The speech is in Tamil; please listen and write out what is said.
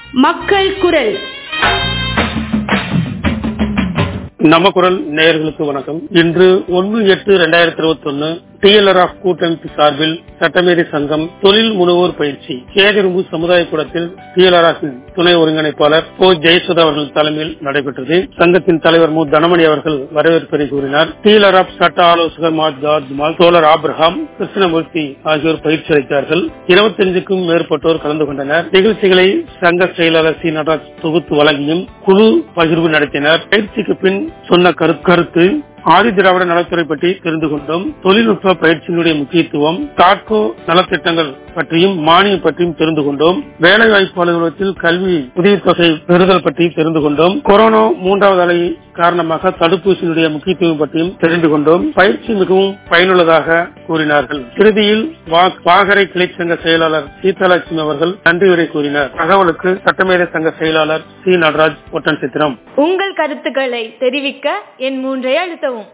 மக்கள் குரல் நம்ம குரல் நேயர்களுக்கு வணக்கம் இன்று ஒன்று எட்டு இரண்டாயிரத்தி இருபத்தி ஒன்னு டிஎல்ஆர் ஆஃப் கூட்டமைப்பு சார்பில் சட்டமேதை சங்கம் தொழில் முனைவோர் பயிற்சி கேதிரும்பு சமுதாய கூடத்தில் டிஎல்ஆர் துணை ஒருங்கிணைப்பாளர் ஓ ஜெயசுதா அவர்கள் தலைமையில் நடைபெற்றது சங்கத்தின் தலைவர் மு தனமணி அவர்கள் வரவேற்பை கூறினார் டிஎல்ஆர் ஆஃப் சட்ட ஆலோசகர் மா ஜார்ஜ் மால் தோழர் ஆப்ரஹாம் கிருஷ்ணமூர்த்தி ஆகியோர் பயிற்சி அளித்தார்கள் இருபத்தஞ்சுக்கும் மேற்பட்டோர் கலந்து கொண்டனர் நிகழ்ச்சிகளை சங்க செயலாளர் சி நடராஜ் தொகுத்து வழங்கியும் குழு பகிர்வு நடத்தினர் பயிற்சிக்கு பின் சொன்ன கருத்து ஆதி திராவிட நலத்துறை பற்றி தெரிந்து கொண்டோம் தொழில்நுட்ப பயிற்சியினுடைய முக்கியத்துவம் தாட்கோ நலத்திட்டங்கள் பற்றியும் மானியம் பற்றியும் தெரிந்து கொண்டோம் வேலை வாய்ப்பு அலுவலகத்தில் கல்வி உதவித்தொகை பெறுதல் பற்றி தெரிந்து கொண்டோம் கொரோனா மூன்றாவது அலை காரணமாக தடுப்பூசியினுடைய முக்கியத்துவம் பற்றியும் தெரிந்து கொண்டோம் பயிற்சி மிகவும் பயனுள்ளதாக கூறினார்கள் இறுதியில் வாகரை கிளை சங்க செயலாளர் சீதாலட்சுமி அவர்கள் நன்றி உரை கூறினார் தகவலுக்கு சட்டமேதை சங்க செயலாளர் சி நடராஜ் ஒட்டன் சித்திரம் உங்கள் கருத்துக்களை தெரிவிக்க என் மூன்றை அழுத்தவும்